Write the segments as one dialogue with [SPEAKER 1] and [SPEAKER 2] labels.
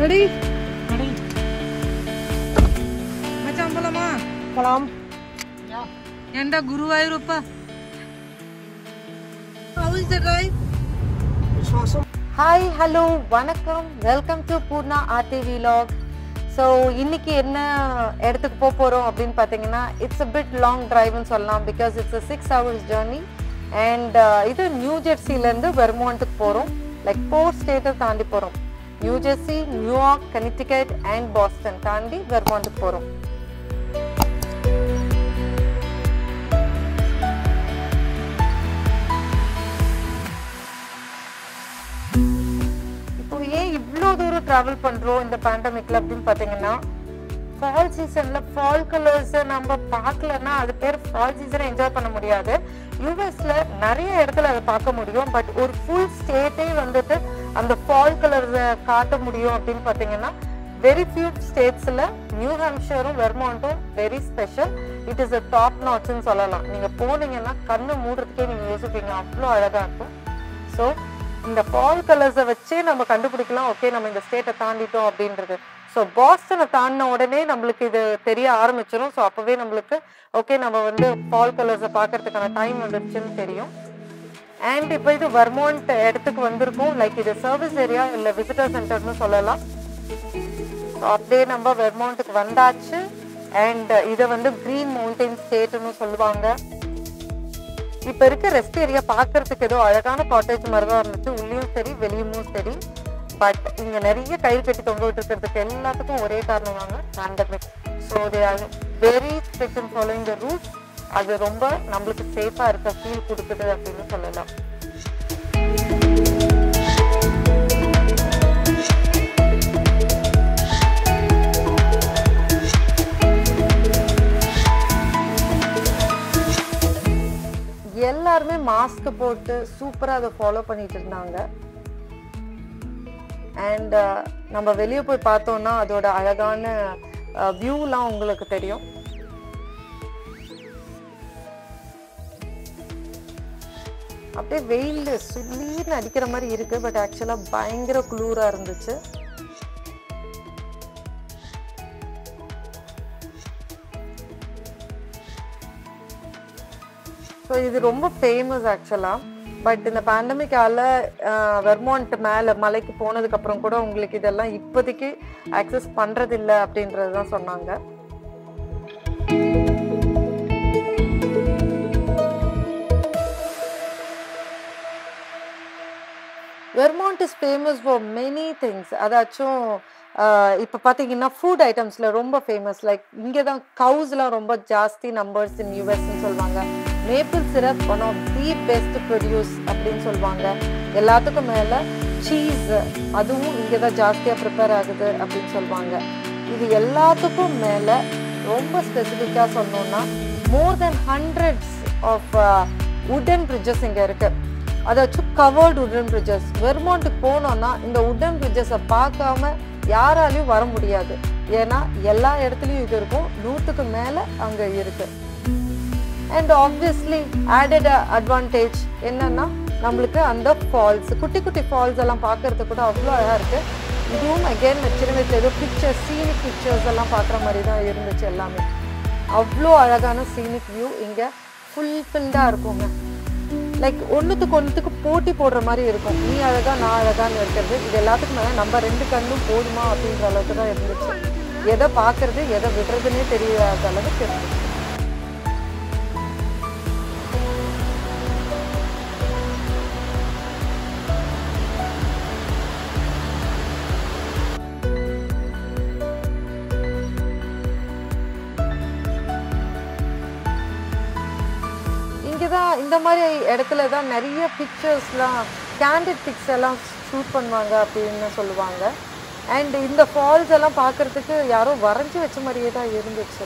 [SPEAKER 1] Ready மச்சான் போலாமா
[SPEAKER 2] போலாம்
[SPEAKER 1] ஏண்டா குருவாயூரப்பா How is the drive?
[SPEAKER 2] விசுவாசம்
[SPEAKER 3] ஹாய் ஹலோ வணக்கம் welcome to Poorna Aarti vlog so இன்னைக்கு என்ன இடத்துக்கு போக போகிறோம் அப்படின்னு பார்த்தீங்கன்னா இட்ஸ் அ பிட் லாங் டிரைவ்னு சொல்லலாம் because it's a six hours journey and இது நியூ ஜெர்சிலேருந்து வெர்மாண்ட்டுக்கு போகிறோம் லைக் ஃபோர் ஸ்டேட்டை தாண்டி போகிறோம் New Jersey New York Connecticut and Boston தாண்டி வெர்மாண்ட்டுக்கு போகிறோம் இப்போ ஏன் இவ்வளோ தூரம் ட்ராவல் பண்ணுறோம் இந்த பேண்டமிக்ல அப்படின்னு பார்த்தீங்கன்னா ஃபால் சீசன்ல ஃபால் கலர்ஸ் நம்ம பார்க்கலன்னா அது பேர் ஃபால் சீசனை என்ஜாய் பண்ண முடியாது யூஎஸ்ல நிறைய இடத்துல அதை பார்க்க முடியும் பட் ஒரு ஃபுல் ஸ்டேட்டே வந்துட்டு அந்த ஃபால் கலர்ஸை காட்ட முடியும் அப்படின்னு பார்த்தீங்கன்னா வெரி ஃபியூ ஸ்டேட்ஸில் நியூ ஹாம்ஷரும் வெர்மாண்ட்டும் very special it is a top நாட்ச்னு சொல்லலாம் நீங்கள் போனீங்கன்னா கண்ணு மூடுறதுக்கே நீங்கள் யோசிப்பீங்க அவ்வளோ அழகாக இருக்கும் ஸோ இந்த ஃபால் கலர்ஸை வச்சே நம்ம கண்டுபிடிக்கலாம் ஓகே நம்ம இந்த ஸ்டேட்டை தாண்டிட்டோம் அப்படின்றது ஸோ பாஸ்டனை தாண்டின உடனே நம்மளுக்கு இது தெரிய ஆரம்பிச்சிடும் ஸோ அப்போவே நம்மளுக்கு ஓகே நம்ம வந்து ஃபால் கலர்ஸை பார்க்கறதுக்கான டைம் வந்துருச்சுன்னு தெரியும் அண்ட் இப்போ இது வர்மாண்ட் இடத்துக்கு வந்திருக்கும் லைக் இது சர்வீஸ் ஏரியா இல்லை விசிட்டர் சென்டர்னு சொல்லலாம் ஸோ அப்படியே நம்ம வெர்மாண்ட்டுக்கு வந்தாச்சு அண்ட் இதை வந்து க்ரீன் மவுண்டைன் ஸ்டேட்னு சொல்லுவாங்க இப்போ இருக்க ரெஸ்ட் ஏரியா பார்க்கறதுக்கு ஏதோ அழகான காட்டேஜ் மாதிரி தான் இருந்துச்சு உள்ளேயும் சரி வெளியும் சரி பட் இங்க நிறைய கயிறு கட்டி தொங்க விட்டுருக்கிறதுக்கு எல்லாத்துக்கும் ஒரே காரணம் தாங்க pandemic so they are very strict in following the rules அது ரொம்ப நம்மளுக்கு சேஃபாக இருக்க ஃபீல் கொடுக்குது அப்படின்னு சொல்லலாம் எல்லாருமே மாஸ்க் போட்டு சூப்பராக அதை ஃபாலோ பண்ணிட்டு இருந்தாங்க அண்ட் நம்ம வெளியே போய் பார்த்தோம்னா அதோட அழகான வியூலாம் உங்களுக்கு தெரியும் அப்படியே வெயில் சுள்ளீர்னு அடிக்கிற மாதிரி இருக்கு பட் ஆக்சுவலாக பயங்கர குளூராக இருந்துச்சு ஸோ இது ரொம்ப ஃபேமஸ் ஆக்சுவலாக பட் இந்த பேண்டமிக்கால வெர்மாண்ட் மேலே மலைக்கு போனதுக்கு அப்புறம் கூட உங்களுக்கு இதெல்லாம் இப்போதைக்கு ஆக்சஸ் பண்றதில்ல அப்படின்றது தான் சொன்னாங்க Vermont is famous for many things அதாச்சும் இப்போ பார்த்தீங்கன்னா ஃபுட் ஐட்டம்ஸில் ரொம்ப ஃபேமஸ் லைக் இங்கே தான் கவுஸ்லாம் ரொம்ப ஜாஸ்தி நம்பர்ஸ் இன் யூஎஸ்ன்னு சொல்லுவாங்க maple syrup one of the best produce அப்படின்னு சொல்லுவாங்க எல்லாத்துக்கும் மேலே சீஸ் அதுவும் இங்கே தான் ஜாஸ்தியாக ப்ரிப்பேர் ஆகுது அப்படின்னு சொல்லுவாங்க இது எல்லாத்துக்கும் மேலே ரொம்ப ஸ்பெசிஃபிக்காக சொன்னோம்னா more then hundreds of wooden bridges இங்கே இருக்குது அதாச்சும் கவர்டு உடன் பிரிட்ஜஸ் வெர்மாண்ட்டுக்கு போனோம்னா இந்த உடன் பிரிட்ஜஸை பார்க்காம யாராலையும் வர முடியாது ஏன்னா எல்லா இடத்துலையும் இது இருக்கும் நூற்றுக்கு மேலே அங்கே இருக்கு அண்ட் ஆப்வியஸ்லி ஆடட் அட்வான்டேஜ் என்னன்னா நம்மளுக்கு அந்த ஃபால்ஸ் குட்டி குட்டி ஃபால்ஸ் எல்லாம் பார்க்கறதுக்கு கூட அவ்வளோ அழகாக இருக்கு இதுவும் அகெயின் சின்ன வயசுல ஏதோ பிக்சர்ஸ் சீனிக் பிக்சர்ஸ் எல்லாம் பார்க்குற மாதிரி தான் இருந்துச்சு எல்லாமே அவ்வளோ அழகான சீனிக் வியூ இங்கே ஃபுல்ஃபில்டாக இருக்குங்க லைக் ஒன்றுத்துக்கு ஒன்றுத்துக்கு போட்டி போடுற மாதிரி இருக்கும் நீ அழகா நான் அழகான்னு இருக்கிறது இது எல்லாத்துக்கும் மேலே நம்ம ரெண்டு கண்ணும் போதுமா அப்படின்ற அளவுக்கு தான் இருந்துச்சு எதை பார்க்கறது எதை விடுறதுன்னே தெரியாத அளவுக்கு இருந்துச்சு இங்கே தான் இந்த மாதிரி இடத்துல தான் நிறைய பிக்சர்ஸ்லாம் கேண்டிட் பிக்ஸ் எல்லாம் ஷூட் பண்ணுவாங்க அப்படின்னு சொல்லுவாங்க அண்ட் இந்த ஃபால்ஸ் எல்லாம் பார்க்கறதுக்கு யாரோ வரைஞ்சி வச்ச மாதிரியே தான் இருந்துச்சு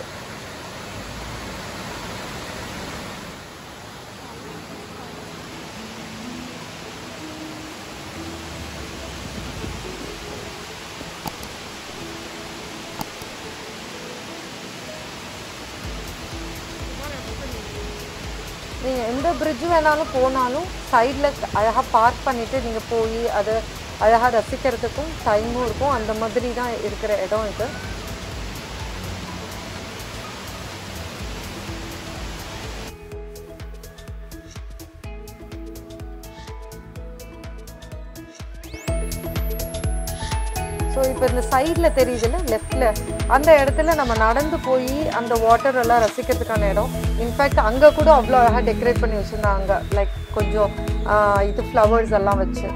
[SPEAKER 3] நீங்கள் எந்த பிரிட்ஜ் வேணாலும் போனாலும் சைடில் அழகாக பார்க் பண்ணிவிட்டு நீங்கள் போய் அதை அழகாக ரசிக்கிறதுக்கும் டைமும் இருக்கும் அந்த மாதிரி தான் இருக்கிற இடம் இது ஸோ இப்போ இந்த சைடில் தெரியுதுல்ல லெஃப்டில் அந்த இடத்துல நம்ம நடந்து போய் அந்த வாட்டர் எல்லாம் ரசிக்கிறதுக்கான இடம் இன்ஃபேக்ட் அங்கே கூட அவ்வளோ அழகாக டெக்கரேட் பண்ணி வச்சுருந்தாங்க லைக் கொஞ்சம் ஆஹ், இது ஃப்ளவர்ஸ் எல்லாம் வச்சு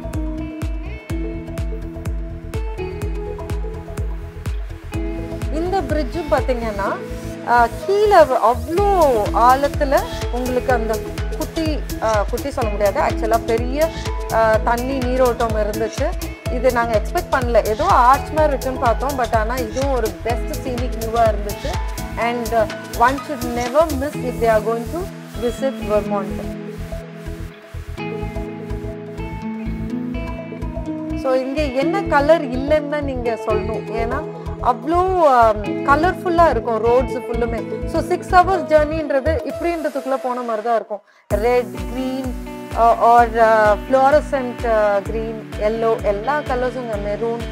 [SPEAKER 3] இந்த பிரிட்ஜும் பார்த்தீங்கன்னா ஆஹ், கீழே அவ்வளோ ஆழத்தில் உங்களுக்கு அந்த குட்டி ஆஹ், குட்டி சொல்ல முடியாது ஆக்சுவலாக பெரிய ஆஹ், தண்ணி நீரோட்டம் இருந்துச்சு இது நாங்கள் எக்ஸ்பெக்ட் பண்ணல ஏதோ ஆர்ச் மாதிரி இருக்குன்னு பார்த்தோம் பட் ஆனால் இதுவும் ஒரு பெஸ்ட் சீனிக் வியூவாக இருந்துச்சு and one should never miss if they are going to visit Vermont so இங்கே என்ன கலர் இல்லைன்னு தான் நீங்கள் சொல்லணும் ஏன்னா அவ்வளோ கலர்ஃபுல்லாக இருக்கும் ரோட்ஸ் ஃபுல்லுமே ஸோ சிக்ஸ் ஹவர்ஸ் ஜேர்னின்றது இப்படின்றதுக்குள்ளே போன மாதிரி தான் இருக்கும் red green or fluorescent green yellow எல்லா கலர்ஸும் மெரூன்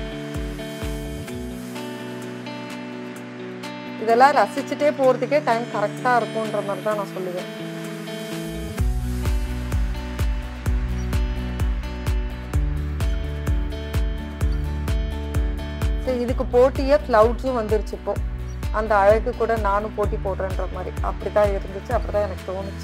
[SPEAKER 3] இதெல்லாம் ரசிச்சுட்டே போகிறதுக்கே டைம் கரெக்டாக இருக்கும்ன்ற மாதிரி தான் நான் சொல்லுவேன் ஸோ இதுக்கு போட்டியே க்ளவுட்ஸும் வந்துருச்சு இப்போ அந்த அழகு கூட நானும் போட்டி போடுறேன்ற மாதிரி அப்படிதான் இருந்துச்சு அப்படிதான் எனக்கு தோணுச்சு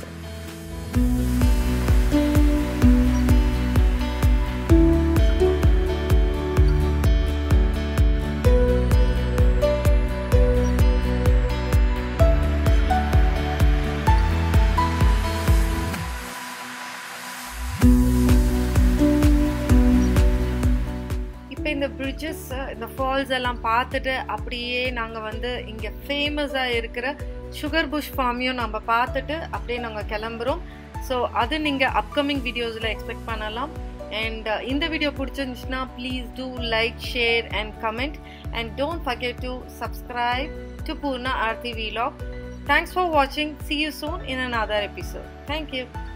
[SPEAKER 1] இப்போ இந்த பிரிட்ஜஸ் இந்த ஃபால்ஸ் எல்லாம் பார்த்துட்டு அப்படியே நாங்கள் வந்து இங்கே ஃபேமஸாக இருக்கிற சுகர் புஷ் ஃபார்மையும் நம்ம பார்த்துட்டு அப்படியே நாங்கள் கிளம்புறோம் ஸோ அது நீங்கள் அப்கமிங் வீடியோஸில் எக்ஸ்பெக்ட் பண்ணலாம் அண்ட் இந்த வீடியோ பிடிச்சிருந்துச்சுன்னா please do like share and comment and don't forget to subscribe to Poorna Aarthi vlog thanks for வாட்சிங் see you soon in another episode. Thank you.